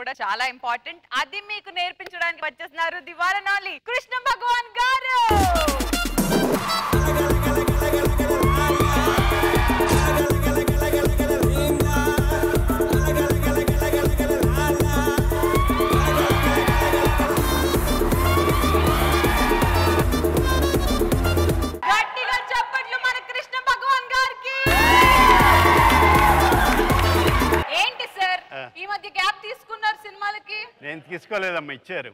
కూడా చాలా ఇంపార్టెంట్ అది మీకు నేర్పించడానికి వచ్చేస్తున్నారు దివారనాలి కృష్ణ భగవాన్ గారు గట్టిగా చప్పట్లు మన కృష్ణ భగవాన్ గారికి ఏంటి సార్ ఆ. ఈ మధ్య గ్యాప్ తీసుకున్నారు సినిమాలకి నేను తీసుకోలేదమ్మా ఇచ్చారు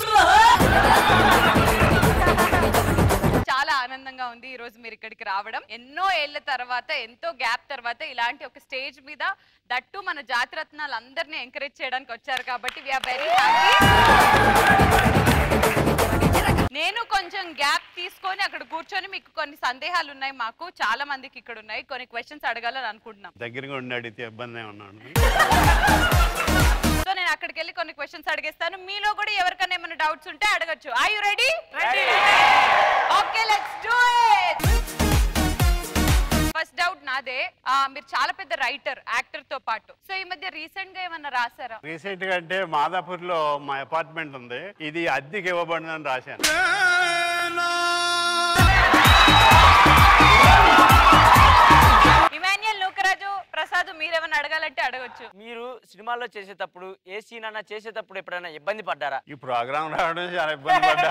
చాలా ఆనందంగా ఉంది ఈ రోజు మీరు ఇక్కడికి రావడం ఎన్నో ఏళ్ల తర్వాత ఎంతో గ్యాప్ తర్వాత ఇలాంటి ఒక స్టేజ్ మీద దట్టు మన జాతిరత్నాలు అందరినీ ఎంకరేజ్ చేయడానికి వచ్చారు కాబట్టి వీఆర్ వెరీ హ్యాపీ నేను కొంచెం గ్యాప్ తీసుకొని అక్కడ కూర్చొని మీకు కొన్ని సందేహాలు ఉన్నాయి మాకు చాలా మందికి ఇక్కడ ఉన్నాయి కొన్ని క్వశ్చన్స్ అడగాలని అనుకుంటున్నాం దగ్గరగా ఉండి అడిగితే ఇబ్బంది ఉన్నాను సో నేను అక్కడికి వెళ్ళి కొన్ని క్వశ్చన్స్ అడిగేస్తాను మీలో కూడా ఎవరికైనా ఏమైనా డౌట్స్ ఉంటే అడగచ్చు I you ready okay let's do it first doubt నాదే ఆ, మీరు చాలా పెద్ద రైటర్ యాక్టర్ తో పాటు సో ఈ మధ్య రీసెంట్ గా ఏమన్నా రాసారా రీసెంట్ గా అంటే మాదాపూర్ లో మా అపార్ట్మెంట్ ఉంది ఇది అద్దెకి ఇవ్వబడిందని రాశాను ఇమాన్యుయల్ నూకరాజు ప్రసాద్ మీరేమన్నా అడగాలంటే అడగచ్చు మీరు సినిమాల్లో చేసేటప్పుడు ఏ సీన్ అన్నా చేసేటప్పుడు ఎప్పుడైనా ఇబ్బంది పడ్డారా ఈ ప్రోగ్రామ్ రావడం చాలా ఇబ్బంది పడ్డా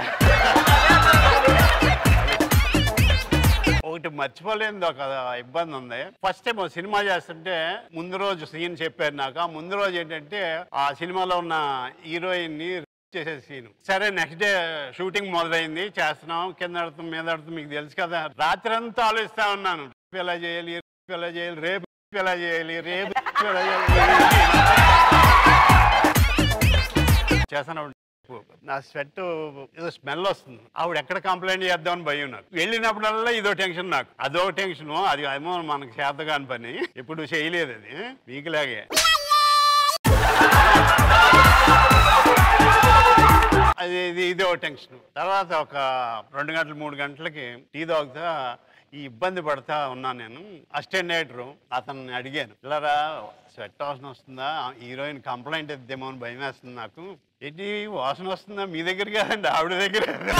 ఒకటి మర్చిపోలేనిది ఒక ఇబ్బంది ఉంది ఫస్ట్ టైం ఒక సినిమా చేస్తుంటే ముందు రోజు సీన్ చెప్పారు నాకు ఆ ముందు రోజు ఏంటంటే ఆ సినిమాలో ఉన్న హీరోయిన్ ని చేసే సీన్ సరే నెక్స్ట్ డే షూటింగ్ మొదలైంది చేస్తున్నాం కింద ఆడుతాం మీద ఆడుతాం మీకు తెలుసు కదా రాత్రి అంతా ఆలోచిస్తా ఉన్నాను రేపు ఎలా చేయాలి రేపు ఎలా చేయాలి రేపు ఎలా చేయాలి రేపు ఎలా చేయాలి చేస్తాను నా స్వెట్ ఏదో స్మెల్ వస్తుంది ఆవిడ ఎక్కడ కంప్లైంట్ చేద్దామని భయం నాకు వెళ్ళినప్పుడల్లా ఇదో టెన్షన్ నాకు అదో టెన్షన్ అది ఏమో మనకు చేత కాని పని ఇప్పుడు చేయలేదు అది మీకులాగే అది ఇది ఇదో టెన్షన్ తర్వాత ఒక రెండు గంటలు మూడు గంటలకి టీ తాగుతా ఈ ఇబ్బంది పడతా ఉన్నాను నేను అసిస్టెంట్ డైరెక్టర్ అతన్ని అడిగాను ఇలారా స్వెట్ వాసన వస్తుందా హీరోయిన్ కంప్లైంట్ ఇద్దేమో అని భయం వేస్తుంది నాకు ఏంటి వాసన వస్తుందా మీ దగ్గర కాదండి ఆవిడ దగ్గర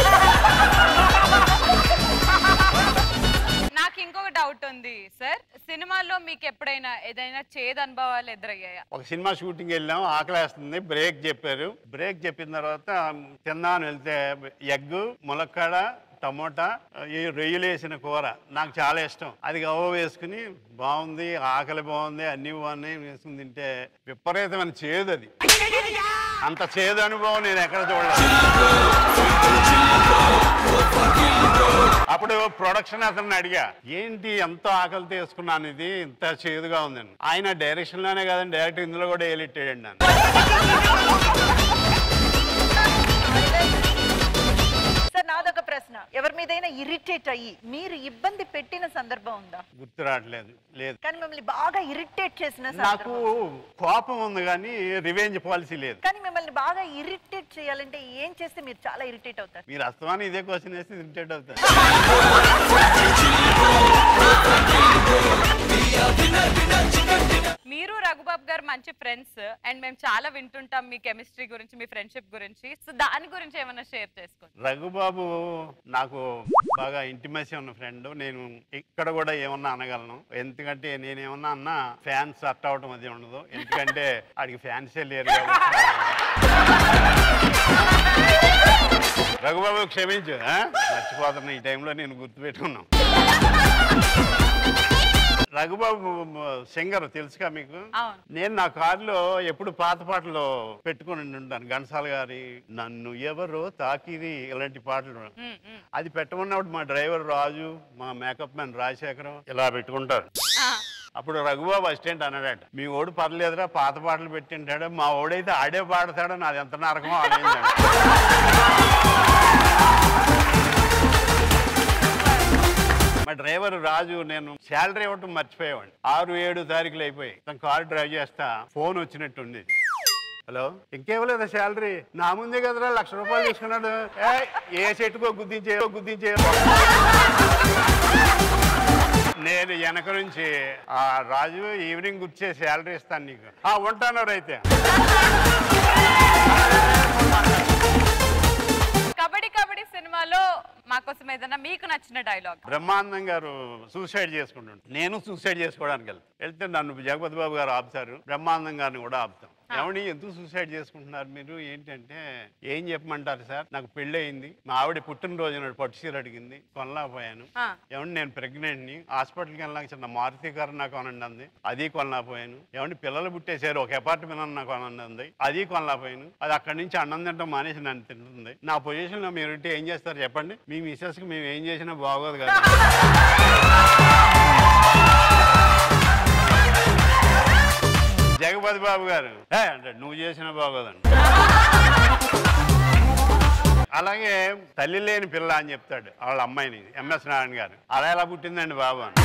నాకు ఇంకొక డౌట్ ఉంది సార్ సినిమాల్లో మీకు ఎప్పుడైనా ఏదైనా చేదు అనుభవాలు ఎదురయ్యాయా ఒక సినిమా షూటింగ్ వెళ్ళాం ఆకలేస్తుంది బ్రేక్ చెప్పారు బ్రేక్ చెప్పిన తర్వాత తిందామని వెళ్తే ఎగ్ ములక్కాడ టమోటా ఈ రొయ్యలు వేసిన కూర నాకు చాలా ఇష్టం అది గవ్వ వేసుకుని బాగుంది ఆకలి బాగుంది అన్ని బాగున్నాయి వేసుకుని తింటే విపరీతమైన చేదు అది అంత చేదు అనుభవం నేను ఎక్కడ చూడలేదు అప్పుడు ప్రొడక్షన్ అతన్ని అడిగా ఏంటి ఎంతో ఆకలితో వేసుకున్నాను ఇది ఇంత చేదుగా ఉందని ఆయన డైరెక్షన్ లోనే కాదండి డైరెక్ట్ ఇందులో కూడా వేలిట్టాడండి నన్ను సార్ నాదొక ప్రశ్న ఎవరి మీదైనా ఇరిటేట్ అయ్యి మీరు ఇబ్బంది పెట్టిన సందర్భం ఉందా గుర్తు రావట్లేదు లేదు కానీ మిమ్మల్ని బాగా ఇరిటేట్ చేసిన నాకు సందర్భం కోపం ఉంది కానీ రివెంజ్ పాలసీ లేదు కానీ మిమ్మల్ని బాగా ఇరిటేట్ చేయాలంటే ఏం చేస్తే మీరు చాలా ఇరిటేట్ అవుతారు మీరు అస్తమానం ఇదే క్వశ్చన్ వేస్తే ఇరిటేట్ అవుతారు మీరు రఘుబాబు గారు మంచి ఫ్రెండ్స్ అండ్ మేము చాలా వింటుంటాం మీ కెమిస్ట్రీ గురించి మీ ఫ్రెండ్షిప్ గురించి సో దాని గురించి ఏమైనా షేర్ చేసుకోండి రఘుబాబు నాకు బాగా ఇంటిమసీ ఉన్న ఫ్రెండ్ నేను ఇక్కడ కూడా ఏమన్నా అనగలను ఎందుకంటే నేను ఏమన్నా అన్నా ఫ్యాన్స్ అట్ అవటం అది ఉండదు ఎందుకంటే ఆడికి ఫ్యాన్సే లేరు కాబట్టి. రఘుబాబు క్షమించు ఆ? మర్చిపోతున్నా ఈ టైంలో నేను గుర్తుపెట్టుకున్నాను రఘుబాబు సింగర్ తెలుసుగా మీకు అవును. నేను నా కారులో ఎప్పుడు పాత పాటలు పెట్టుకుని ఉంటాను ఘంటసాల గారి నన్ను ఎవరో తాకిరి ఇలాంటి పాటలు మ్మ్, మ్మ్. అది పెట్టమన్నప్పుడు మా డ్రైవర్ రాజు మా మేకప్ మ్యాన్ రాజశేఖరం ఇలా పెట్టుకుంటారు ఆ, అప్పుడు రఘుబాబు అసిస్టెంట్ అన్నాడట మీ ఓడు పర్లేదురా పాత పాటలు పెట్టింటాడు మా ఓడైతే ఆడే పాడతాడు నాది ఎంత నరకమో ఆడేందండి మా డ్రైవర్ రాజు నేను శాలరీ ఇవ్వటం మర్చిపోయేవాడిని ఆరు ఏడు తారీఖులు అయిపోయి తను కారు డ్రైవ్ చేస్తా ఫోన్ వచ్చినట్టు ఉండేది హలో ఇంకేవలేదా శాలరీ నా ముందే కదరా లక్ష రూపాయలు తీసుకున్నాడు ఏయ్, ఏ చెట్టుకో గుద్దించే గుద్దించే నేను వెనక నుంచి ఆ రాజు ఈవినింగ్ గుర్చే శాలరీ ఇస్తాను నీకు ఆ ఉంటాను అయితే కబడ్డీ కబడ్డీ సినిమాలో మాకోసం ఏదైనా మీకు నచ్చిన డైలాగ్ బ్రహ్మానందం గారు సూసైడ్ చేసుకుంటుంటారు నేను సూసైడ్ చేసుకోవడానికి వెళ్తాను వెళ్తే నన్ను జగపతి బాబు గారు ఆపుతారు బ్రహ్మానందం గారిని కూడా ఆపుతాం ఏమండి ఎందుకు సూసైడ్ చేసుకుంటున్నారు మీరు ఏంటంటే ఏం చెప్పమంటారు సార్ నాకు పెళ్ళి అయింది మా ఆవిడ పుట్టినరోజు నాడు పట్టు చీర అడిగింది కొనలేకపోయాను ఆ. ఏమండి నేను ప్రెగ్నెంట్ని హాస్పిటల్కి వెళ్ళాక చిన్న మారుతి కారు నాకు కొనండి అంది అది కొనలేకపోయాను ఏమండి పిల్లలు పుట్టేశారు ఒక అపార్ట్మెంట్ అన్న నాకు కొనండి అంది అది కొనలేకపోయాను అది అక్కడి నుంచి అన్నం తింటాం మానేసి నన్ను తింటుంది నా పొజిషన్లో మీరు ఉంటే ఏం చేస్తారు చెప్పండి మీ మిస్సెస్కి మేము ఏం చేసినా బాగోదు కదా జగపతి బాబు గారు "ఏ" అంటాడు నువ్వు చేసినా బాగోదండి అలాగే తల్లి లేని పిల్ల అని చెప్తాడు వాళ్ళ అమ్మాయిని ఎంఎస్ నారాయణ గారు అలా ఎలా పుట్టిందండి బాబు అని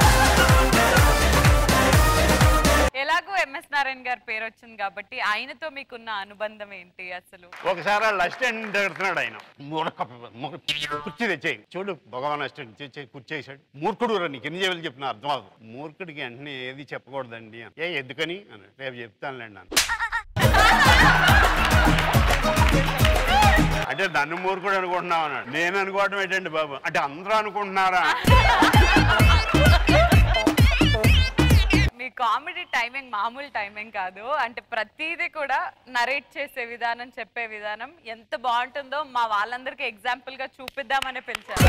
ఎలాగో ఎంఎస్ నారాయణ గారి పేరు వచ్చింది కాబట్టి ఆయనతో మీకున్న అనుబంధం ఏంటి అసలు ఒకసారి వాళ్ళ అసిస్టెంట్ తిడుతున్నాడు ఆయన మూర్ఖ మూర్ఖ- కుర్చీ తెచ్చేయి చూడు భగవాన్ అసిస్టెంట్ తెచ్చి కుర్చేసాడు మూర్ఖుడు రా నీకు ఎన్ని చేయాలి చెప్పిన అర్థం అవ్వదు మూర్ఖుడికి వెంటనే ఏది చెప్పకూడదండి అని. ఏ ఎందుకని అని రేపు చెప్తానులేండి అని అంటే నన్ను మూర్ఖుడు అనుకుంటున్నావు అన్నాడు నేను అనుకోవడం ఏంటండి బాబు అంటే అందరూ అనుకుంటున్నారా మీ కామెడీ టైమింగ్ మామూలు టైమింగ్ కాదు అంటే ప్రతిదీ కూడా నరేట్ చేసే విధానం చెప్పే విధానం ఎంత బాగుంటుందో మా వాళ్ళందరికీ ఎగ్జాంపుల్ గా చూపిద్దామని పిలిచారు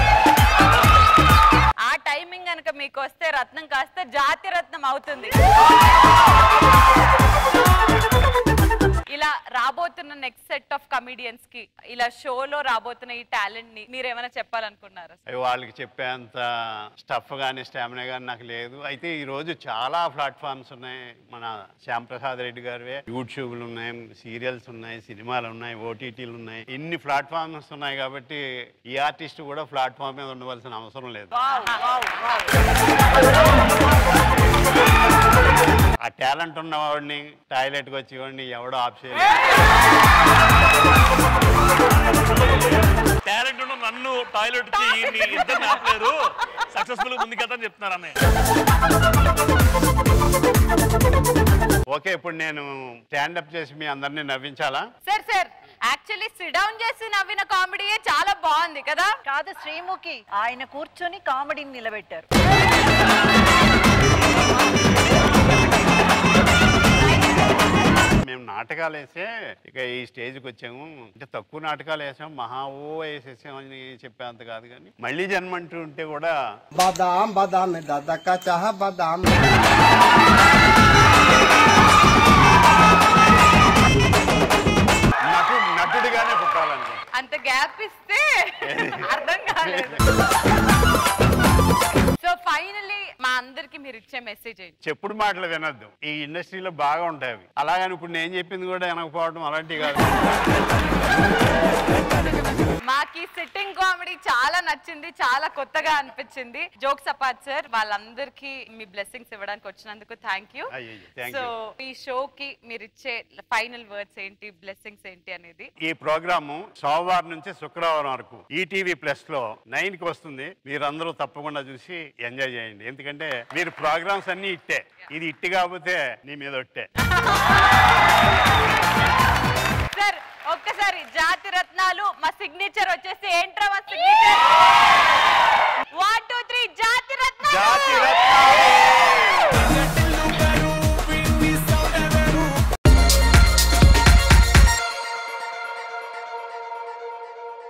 ఆ టైమింగ్ కనుక మీకు వస్తే రత్నం కాస్త జాతి రత్నం అవుతుంది ఇలా రాబోతున్న నెక్స్ట్ సెట్ ఆఫ్ కమిడియన్స్ కి ఇలా షోలో రాబోతున్న ఈ టాలెంట్ ని మీరు ఏమైనా చెప్పాలనుకున్నారా అవి వాళ్ళకి చెప్పేంత స్టఫ్ కానీ స్టామినా కానీ నాకు లేదు అయితే ఈ రోజు చాలా ప్లాట్ఫామ్స్ ఉన్నాయి మన శ్యాంప్రసాద్ రెడ్డి గారివే యూట్యూబ్లు ఉన్నాయి సీరియల్స్ ఉన్నాయి సినిమాలు ఉన్నాయి ఓటీటీలు ఉన్నాయి ఇన్ని ప్లాట్ఫామ్స్ ఉన్నాయి కాబట్టి ఈ ఆర్టిస్ట్ కూడా ప్లాట్ఫామ్ మీద ఉండవలసిన అవసరం లేదు ఆ టాలెంట్ ఉన్నవాడిని టాయిలెట్కి వచ్చి ఇవ్వండి ఎవడో ఆఫ్ చేయలేదు టాలెంట్ ఉన్న నన్ను టాయిలెట్ ఇద్దరు ఆపలేరు సక్సెస్ఫుల్ ముందుకెళ్తాను చెప్తున్నారు అన్నయ్య ఓకే ఇప్పుడు నేను స్టాండప్ చేసి మీ అందరినీ నవ్వించాలా sir sir actually sit down చేసి నవ్విన కామెడీయే చాలా బాగుంది కదా కాదు శ్రీముఖి ఆయన కూర్చొని కామెడీని నిలబెట్టారు మేము నాటకాలు వేసే ఇక ఈ స్టేజ్కి వచ్చాము అంటే తక్కువ నాటకాలు వేసాం మహా ఓ వేసేసాం అని చెప్పేంత కాదు కానీ మళ్ళీ జన్మ అంటూ ఉంటే కూడా बादाम बादाम में दादा का चाह बादाम నటు నటుడిగానే పుట్టాలనుకో అంత గ్యాప్ ఇస్తే అర్థం కాలేదు సో ఫైనలీ మా అందరికి మీరు ఇచ్చే మెసేజ్ ఏంటి చెప్పుడు మాటలు వినొద్దు ఈ ఇండస్ట్రీలో బాగా ఉంటాయి అవి అలాగని ఇప్పుడు నేను చెప్పింది కూడా వినకపోవడం అలాంటివి కాదు మాకు ఈ సిట్టింగ్ కామెడీ చాలా నచ్చింది చాలా కొత్తగా అనిపించింది జోక్స్ అపార్ట్ సార్ వాళ్ళందరికీ మీ బ్లెస్సింగ్స్ ఇవ్వడానికి వచ్చినందుకు థ్యాంక్ యూ అయ్యయ్యో, thank సో you. ఈ షోకి మీరు ఇచ్చే ఫైనల్ వర్డ్స్ ఏంటి బ్లెస్సింగ్స్ ఏంటి అనేది ఈ ప్రోగ్రాము సోమవారం నుంచి శుక్రవారం వరకు ఈటీవీ ప్లస్ లో నైన్ కి వస్తుంది మీరందరూ తప్పకుండా చూసి ఎంజాయ్ చేయండి ఎందుకంటే మీరు ప్రోగ్రామ్స్ అన్ని ఇట్టే ఇది ఇట్టి కాకపోతే నీ మీద ఒట్టే సార్ ఒక్కసారి జాతి రత్నాలు మా సిగ్నేచర్ వచ్చేసి ఏంట్రా మా సిగ్నేచర్